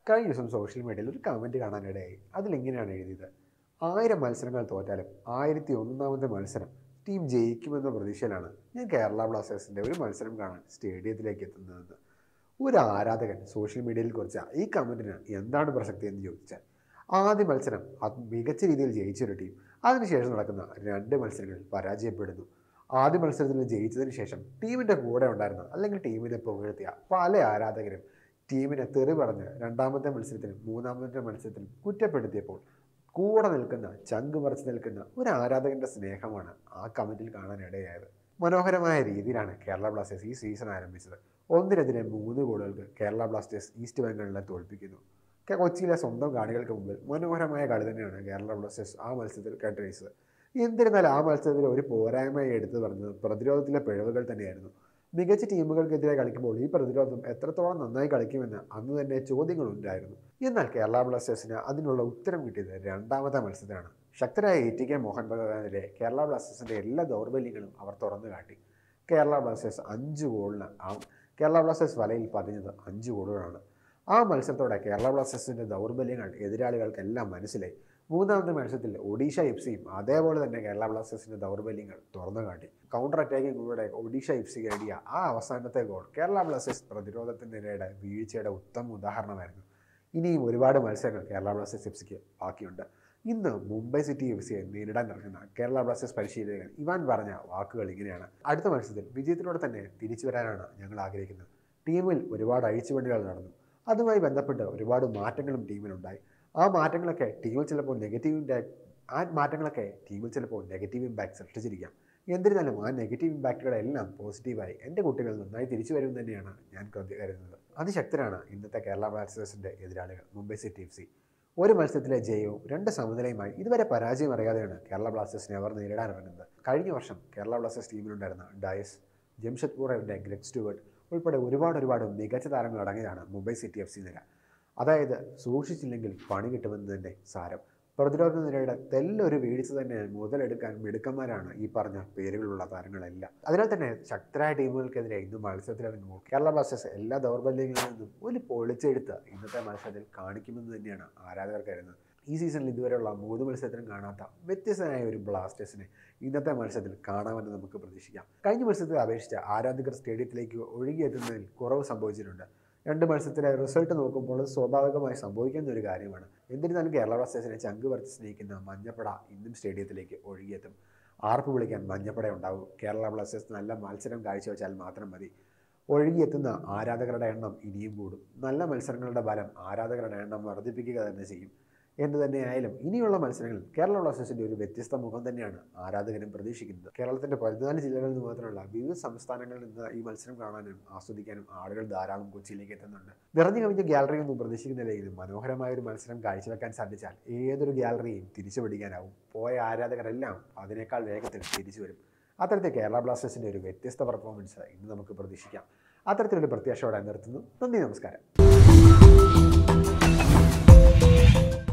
കഴിഞ്ഞ ദിവസം സോഷ്യൽ മീഡിയയിൽ ഒരു കമൻറ്റ് കാണാനിടയായി അതിലിങ്ങനെയാണ് എഴുതിയത് ആയിരം മത്സരങ്ങൾ തോറ്റാലും ആയിരത്തി ഒന്നാമത്തെ മത്സരം ടീം ജയിക്കുമെന്ന പ്രതീക്ഷയിലാണ് ഞാൻ കേരള ബ്ലാസ്റ്റേഴ്സിൻ്റെ ഒരു മത്സരം കാണാൻ സ്റ്റേഡിയത്തിലേക്ക് എത്തുന്നതെന്ന് ഒരു ആരാധകൻ സോഷ്യൽ മീഡിയയിൽ കുറിച്ച ഈ കമൻറ്റിന് എന്താണ് പ്രസക്തി എന്ന് ചോദിച്ചാൽ ആദ്യ മത്സരം അത് മികച്ച രീതിയിൽ ജയിച്ചൊരു ടീം അതിനുശേഷം നടക്കുന്ന രണ്ട് മത്സരങ്ങളിൽ പരാജയപ്പെടുന്നു ആദ്യ മത്സരത്തിൽ ജയിച്ചതിന് ശേഷം ടീമിൻ്റെ കൂടെ ഉണ്ടായിരുന്ന അല്ലെങ്കിൽ ടീമിനെ പുകഴ്ത്തിയ പല ആരാധകരും ടീമിനെ തെറി പറഞ്ഞ് രണ്ടാമത്തെ മത്സരത്തിലും മൂന്നാമത്തെ മത്സരത്തിലും കുറ്റപ്പെടുത്തിയപ്പോൾ കൂടെ നിൽക്കുന്ന ചങ്ക് പറിച്ച് നിൽക്കുന്ന ഒരു ആരാധകന്റെ സ്നേഹമാണ് ആ കമന്റിൽ കാണാനിടയായത് മനോഹരമായ രീതിയിലാണ് കേരള ബ്ലാസ്റ്റേഴ്സ് ഈ സീസൺ ആരംഭിച്ചത് ഒന്നിനെതിരെ മൂന്ന് ഗോളുകൾക്ക് കേരള ബ്ലാസ്റ്റേഴ്സ് ഈസ്റ്റ് ബംഗാളിനെ തോൽപ്പിക്കുന്നു കെ- കൊച്ചിയിലെ സ്വന്തം കാണികൾക്ക് മുമ്പിൽ മനോഹരമായ കളി തന്നെയാണ് കേരള ബ്ലാസ്റ്റേഴ്സ് ആ മത്സരത്തിൽ കെട്ടഴിച്ചത് എന്നിരുന്നാലും ആ മത്സരത്തിൽ ഒരു പോരായ്മയെ എടുത്തു പറഞ്ഞത് പ്രതിരോധത്തിലെ പിഴവുകൾ തന്നെയായിരുന്നു മികച്ച ടീമുകൾക്കെതിരെ കളിക്കുമ്പോൾ ഈ പ്രതിരോധം എത്രത്തോളം നന്നായി കളിക്കുമെന്ന് അന്ന് തന്നെ ചോദ്യങ്ങളുണ്ടായിരുന്നു എന്നാൽ കേരള ബ്ലാസ്റ്റേഴ്സിന് അതിനുള്ള ഉത്തരം കിട്ടിയത് രണ്ടാമത്തെ മത്സരത്തിലാണ് ശക്തരായ എ ടി കെ മോഹൻ ബഗാനെതിരെ കേരള ബ്ലാസ്റ്റേഴ്സിന്റെ എല്ലാ ദൗർബല്യങ്ങളും അവർ തുറന്നു കാട്ടി കേരള ബ്ലാസ്റ്റേഴ്സ് അഞ്ച് ഗോളിന് ആ കേരള ബ്ലാസ്റ്റേഴ്സ് വലയിൽ പതിഞ്ഞത് അഞ്ച് ഗോളുകളാണ് ആ മത്സരത്തോടെ കേരള ബ്ലാസ്റ്റേഴ്സിന്റെ ദൗർബല്യങ്ങൾ എതിരാളികൾക്കെല്ലാം മനസ്സിലായി മൂന്നാമത്തെ മത്സരത്തിൽ ഒഡീഷ എഫ് സിയും അതേപോലെ തന്നെ കേരള ബ്ലാസ്റ്റേഴ്സിന്റെ ദൗർബല്യങ്ങൾ തുറന്നു കാട്ടി കൗണ്ടർ അറ്റാക്കിങ്ങിലൂടെ ഒഡീഷ എഫ് സി നേടിയ ആ അവസാനത്തെ ഗോൾ കേരള ബ്ലാസ്റ്റേഴ്സ് പ്രതിരോധത്തിനിടെ വീഴ്ചയുടെ ഉത്തമ ഉദാഹരണമായിരുന്നു ഇനിയും ഒരുപാട് മത്സരങ്ങൾ കേരള ബ്ലാസ്റ്റേഴ്സ് എഫ് സിക്ക് ബാക്കിയുണ്ട് ഇന്ന് മുംബൈ സിറ്റി എഫ് സിയെ നേരിടാൻ ഇറങ്ങുന്ന കേരള ബ്ലാസ്റ്റേഴ്സ് പരിശീലകൻ ഇവാൻ പറഞ്ഞ വാക്കുകൾ ഇങ്ങനെയാണ് അടുത്ത മത്സരത്തിൽ വിജയത്തിലൂടെ തന്നെ തിരിച്ചു വരാനാണ് ഞങ്ങൾ ആഗ്രഹിക്കുന്നത് ടീമിൽ ഒരുപാട് അഴിച്ചുപണികൾ നടന്നു അതുമായി ബന്ധപ്പെട്ട് ഒരുപാട് മാറ്റങ്ങളും ടീമിലുണ്ടായി ആ മാറ്റങ്ങളൊക്കെ ടീമിൽ ചിലപ്പോൾ നെഗറ്റീവ് ഇമ്പാക്ട് ആ മാറ്റങ്ങളൊക്കെ ടീമിൽ ചിലപ്പോൾ നെഗറ്റീവ് ഇമ്പാക്ട് സൃഷ്ടിച്ചിരിക്കാം എന്നിരുന്നാലും ആ നെഗറ്റീവ് ഇമ്പാക്റ്റുകളെല്ലാം പോസിറ്റീവായി എൻ്റെ കുട്ടികൾ നന്നായി തിരിച്ചു വരും തന്നെയാണ് ഞാൻ കരുതി- കരുതുന്നത് അതിശക്തരാണ് ഇന്നത്തെ കേരള ബ്ലാസ്റ്റേഴ്സിൻ്റെ എതിരാളികൾ മുംബൈ സിറ്റി എഫ് സി ഒരു മത്സരത്തിലെ ജയവും രണ്ട് സമനിലയുമായി ഇതുവരെ പരാജയം അറിയാതെയാണ് കേരള ബ്ലാസ്റ്റേഴ്സിനെ അവർ നേരിടാൻ ഇറങ്ങുന്നത് കഴിഞ്ഞ വർഷം കേരള ബ്ലാസ്റ്റേഴ്സ് ടീമിലുണ്ടായിരുന്ന ഡയസ് ജംഷഡ്പൂർ എവിടെ ഗ്രെഗ് സ്റ്റുവർട്ട് ഉൾപ്പെടെ ഒരുപാട് ഒരുപാട് മികച്ച താരങ്ങൾ അടങ്ങിയതാണ് മുംബൈ സിറ്റി എഫ് സി നിര അതായത് സൂക്ഷിച്ചില്ലെങ്കിൽ പണി കിട്ടുമെന്ന് തന്നെ സാരം പ്രതിരോധ നിരയുടെ തെല്ലൊരു വീഴ്ച തന്നെ മുതലെടുക്കാൻ മിടുക്കന്മാരാണ് ഈ പറഞ്ഞ പേരുകളുള്ള താരങ്ങളെല്ലാം അതിനാൽ തന്നെ ശക്തരായ ടീമുകൾക്കെതിരെ ഇന്ന് മത്സരത്തിലിറങ്ങുമ്പോൾ കേരള ബ്ലാസ്റ്റേഴ്സ് എല്ലാ ദൗർബല്യങ്ങളിൽ നിന്നും ഒരു പൊളിച്ചെടുത്ത് ഇന്നത്തെ മത്സരത്തിൽ കാണിക്കുമെന്ന് തന്നെയാണ് ആരാധകർ കരുതുന്നത് ഈ സീസണിൽ ഇതുവരെയുള്ള മൂന്ന് മത്സരത്തിലും കാണാത്ത വ്യത്യസ്തനായ ഒരു ബ്ലാസ്റ്റേഴ്സിനെ ഇന്നത്തെ മത്സരത്തിൽ കാണാമെന്ന് നമുക്ക് പ്രതീക്ഷിക്കാം കഴിഞ്ഞ മത്സരത്തെ അപേക്ഷിച്ച് ആരാധകർ സ്റ്റേഡിയത്തിലേക്ക് ഒഴുകിയെത്തുന്നതിൽ കുറവ് സംഭവിച്ചിട്ടുണ്ട് രണ്ട് മത്സരത്തിലെ റിസൾട്ട് നോക്കുമ്പോൾ അത് സ്വാഭാവികമായി സംഭവിക്കുന്ന ഒരു കാര്യമാണ് എന്നിരുന്നാലും കേരള ബ്ലാസ്റ്റേഴ്സിനെ ചങ്ക് പറിച്ച് സ്നേഹിക്കുന്ന മഞ്ഞപ്പട ഇന്നും സ്റ്റേഡിയത്തിലേക്ക് ഒഴുകിയെത്തും ആർപ്പ് വിളിക്കാൻ മഞ്ഞപ്പട ഉണ്ടാവും കേരള ബ്ലാസ്റ്റേഴ്സ് നല്ല മത്സരം കാഴ്ചവെച്ചാൽ മാത്രം മതി ഒഴുകിയെത്തുന്ന ആരാധകരുടെ എണ്ണം ഇനിയും കൂടും നല്ല മത്സരങ്ങളുടെ ബലം ആരാധകരുടെ എണ്ണം വർദ്ധിപ്പിക്കുക തന്നെ ചെയ്യും എന്ത് തന്നെയായാലും ഇനിയുള്ള മത്സരങ്ങളിൽ കേരള ബ്ലാസ്റ്റേഴ്സിന്റെ ഒരു വ്യത്യസ്ത മുഖം തന്നെയാണ് ആരാധകരും പ്രതീക്ഷിക്കുന്നത് കേരളത്തിന്റെ പതിനാല് ജില്ലകളിൽ നിന്ന് മാത്രമല്ല വിവിധ സംസ്ഥാനങ്ങളിൽ നിന്ന് ഈ മത്സരം കാണാനും ആസ്വദിക്കാനും ആളുകൾ ധാരാളം കൊച്ചിയിലേക്ക് എത്തുന്നുണ്ട് നിറഞ്ഞു കവിഞ്ഞ ഗാലറി ഒന്നും പ്രതീക്ഷിക്കുന്നില്ല ഇത് മനോഹരമായ ഒരു മത്സരം കാഴ്ചവെക്കാൻ സാധിച്ചാൽ ഏതൊരു ഗാലറിയും തിരിച്ചു പിടിക്കാനാവും പോയ ആരാധകരെല്ലാം അതിനേക്കാൾ വേഗത്തിൽ തിരിച്ചു വരും അത്തരത്തിൽ കേരള ബ്ലാസ്റ്റേഴ്സിന്റെ ഒരു വ്യത്യസ്ത പെർഫോമൻസ് ഇന്ന് നമുക്ക് പ്രതീക്ഷിക്കാം അത്തരത്തിലൊരു പ്രത്യാശയോടെ നിർത്തുന്നു നന്ദി നമസ്കാരം